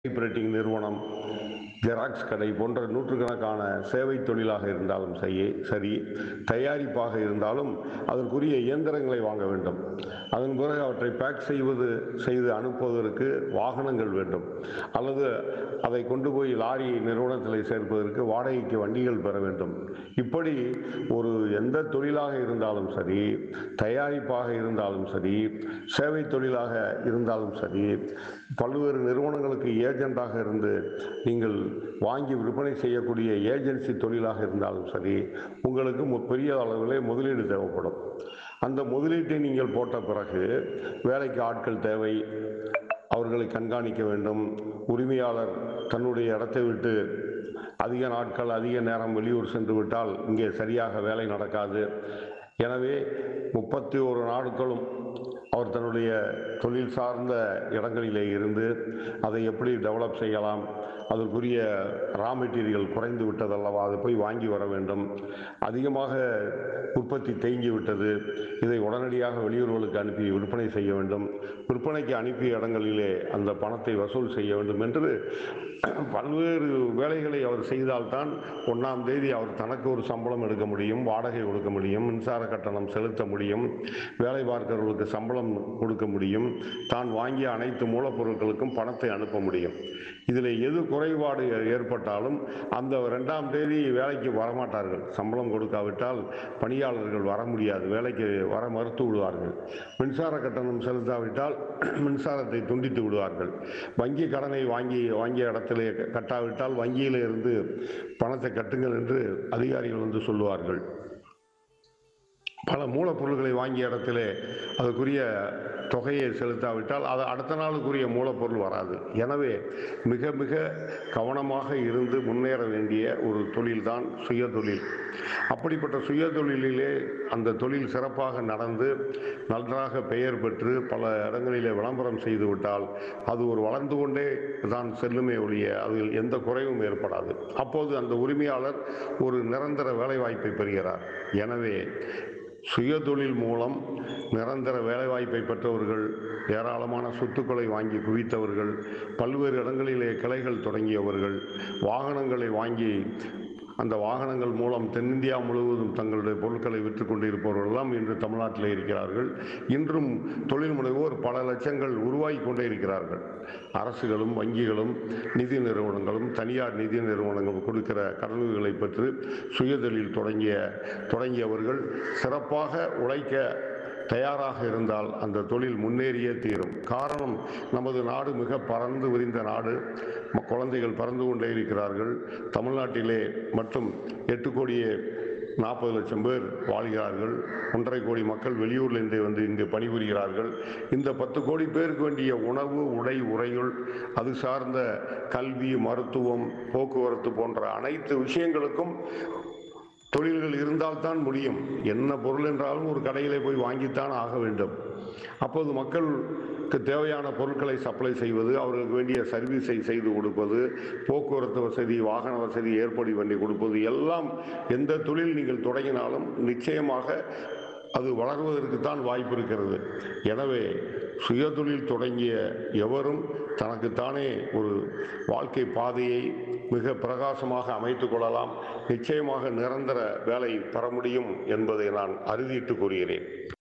typewriting நிறுவனம் xerox கடை போன்ற நூற்றுக்கணக்கான சேவை தொழிலாக இருந்தாலும் சரி சரி தயாரிப்பாக இருந்தாலும் அதற்குரிய இயந்திரங்களை வாங்க வேண்டும் அதன் பிறகு அவற்றை பேக் செய்வது செய்து அனுப்புவதற்கு வாகனங்கள் வேண்டும் அல்லது அதை கொண்டு போய் லாரி நிறுவனத்தில் சேர்ப்பதற்கு வாடகைக்கு வண்டிகள் பெற வேண்டும் இப்படி ஒரு எந்த தொழிலாக இருந்தாலும் சரி தயாரிப்பாக இருந்தாலும் சரி சேவை தொழிலாக இருந்தாலும் சரி பல்வேறு நிறுவனங்களுக்கு ஏஜெண்டாக இருந்து நீங்கள் வாங்கி விற்பனை செய்யக்கூடிய ஏஜென்சி தொழிலாக இருந்தாலும் சரி உங்களுக்கு மு- பெரிய அளவிலே முதலீடு தேவைப்படும் அந்த முதலீட்டை நீங்கள் போட்ட பிறகு வேலைக்கு ஆட்கள் தேவை அவர்களை கண்காணிக்க வேண்டும் உரிமையாளர் தன்னுடைய இடத்தை விட்டு அதிக நாட்கள் அதிக நேரம் வெளியூர் சென்று விட்டால் இங்கே சரியாக வேலை நடக்காது எனவே முப்பத்தி ஒரு நாட்களும் அவர் தன்னுடைய தொழில் சார்ந்த இடங்களிலே இருந்து அதை எப்படி டெவலப் செய்யலாம் அதற்குரிய ரா மெட்டீரியல் குறைந்து விட்டதல்லவா அதை போய் வாங்கி வர வேண்டும் அதிகமாக உற்பத்தி தேங்கி விட்டது இதை உடனடியாக வெளியூர்களுக்கு அனுப்பி விற்பனை செய்ய வேண்டும் விற்பனைக்கு அனுப்பிய இடங்களிலே அந்த பணத்தை வசூல் செய்ய வேண்டும் என்று பல்வேறு வேலைகளை அவர் செய்தால்தான் ஒன்றாம் தேதி அவர் தனக்கு ஒரு சம்பளம் எடுக்க முடியும் வாடகை கொடுக்க முடியும் மின்சார கட்டணம் செலுத்த முடியும் வேலை பார்க்கிறவர்களுக்கு சம்பளம் கொடுக்க முடியும் தான் வாங்கிய அனைத்து மூலப்பொருட்களுக்கும் பணத்தை அனுப்ப முடியும் இதில் எது குறைபாடு ஏற்பட்டாலும் அந்த ரெண்டாம் தேதி வேலைக்கு வரமாட்டார்கள் சம்பளம் கொடுக்காவிட்டால் பணியாளர்கள் வர முடியாது வேலைக்கு வர மறுத்து விடுவார்கள் மின்சார கட்டணம் செலுத்தாவிட்டால் மின்சாரத்தை துண்டித்து விடுவார்கள் வங்கி கடனை வாங்கி வாங்கிய இடத்திலே கட்டாவிட்டால் வங்கியிலே இருந்து பணத்தை கட்டுங்கள் என்று அதிகாரிகள் வந்து சொல்லுவார்கள் பல மூலப்பொருட்களை வாங்கிய இடத்திலே அதுக்குரிய தொகையை செலுத்தாவிட்டால் அது அடுத்த நாளுக்குரிய மூலப்பொருள் வராது எனவே மிக மிக கவனமாக இருந்து முன்னேற வேண்டிய ஒரு தொழில்தான் சுய தொழில் அப்படிப்பட்ட சுய தொழிலிலே அந்த தொழில் சிறப்பாக நடந்து நன்றாக பெயர் பெற்று பல இடங்களிலே விளம்பரம் செய்து விட்டால் அது ஒரு வளர்ந்து கொண்டே தான் செல்லுமே ஒழிய அதில் எந்த குறைவும் ஏற்படாது அப்போது அந்த உரிமையாளர் ஒரு நிரந்தர வேலைவாய்ப்பை பெறுகிறார் எனவே சுயதொழில் மூலம் நிரந்தர வேலைவாய்ப்பை பெற்றவர்கள் ஏராளமான சொத்துக்களை வாங்கி குவித்தவர்கள் பல்வேறு இடங்களிலே கிளைகள் தொடங்கியவர்கள் வாகனங்களை வாங்கி அந்த வாகனங்கள் மூலம் தென்னிந்தியா முழுவதும் தங்களுடைய பொருட்களை விற்று கொண்டிருப்பவர்கள் எல்லாம் இன்று தமிழ்நாட்டில் இருக்கிறார்கள் இன்றும் தொழில் முனைவோர் பல லட்சங்கள் உருவாகி கொண்டே இருக்கிறார்கள் அரசுகளும் வங்கிகளும் நிதி நிறுவனங்களும் தனியார் நிதி நிறுவனங்கள் கொடுக்கிற கடன்களை பெற்று சுயதொழில் தொடங்கிய தொடங்கியவர்கள் சிறப்பாக உழைக்க தயாராக இருந்தால் அந்த தொழில் முன்னேறியே தீரும் காரணம் நமது நாடு மிக பறந்து விரிந்த நாடு ம- குழந்தைகள் பறந்து கொண்டே இருக்கிறார்கள் தமிழ்நாட்டிலே மட்டும் எட்டு கோடியே நாற்பது லட்சம் பேர் வாழ்கிறார்கள் ஒன்றரை கோடி மக்கள் வெளியூர்லேருந்தே வந்து இங்கு பணிபுரிகிறார்கள் இந்த பத்து கோடி பேருக்கு வேண்டிய உணவு உடை உறையுள் அது சார்ந்த கல்வி மருத்துவம் போக்குவரத்து போன்ற அனைத்து விஷயங்களுக்கும் தொழில்கள் இருந்தால்தான் முடியும் என்ன பொருள் என்றாலும் ஒரு கடையிலே போய் வாங்கித்தான் ஆக வேண்டும் அப்போது மக்களுக்கு தேவையான பொருட்களை சப்ளை செய்வது அவர்களுக்கு வேண்டிய சர்வீஸை செய்து கொடுப்பது போக்குவரத்து வசதி வாகன வசதி ஏற்படி பண்ணி கொடுப்பது எல்லாம் எந்த தொழில் நீங்கள் தொடங்கினாலும் நிச்சயமாக அது வளர்வதற்கு தான் வாய்ப்பு இருக்கிறது எனவே சுயதொழில் தொடங்கிய எவரும் தனக்குத்தானே ஒரு வாழ்க்கை பாதையை மிக பிரகாசமாக அமைத்துக் கொள்ளலாம் நிச்சயமாக நிரந்தர வேலை பெற முடியும் என்பதை நான் அறுதிட்டு கூறுகிறேன்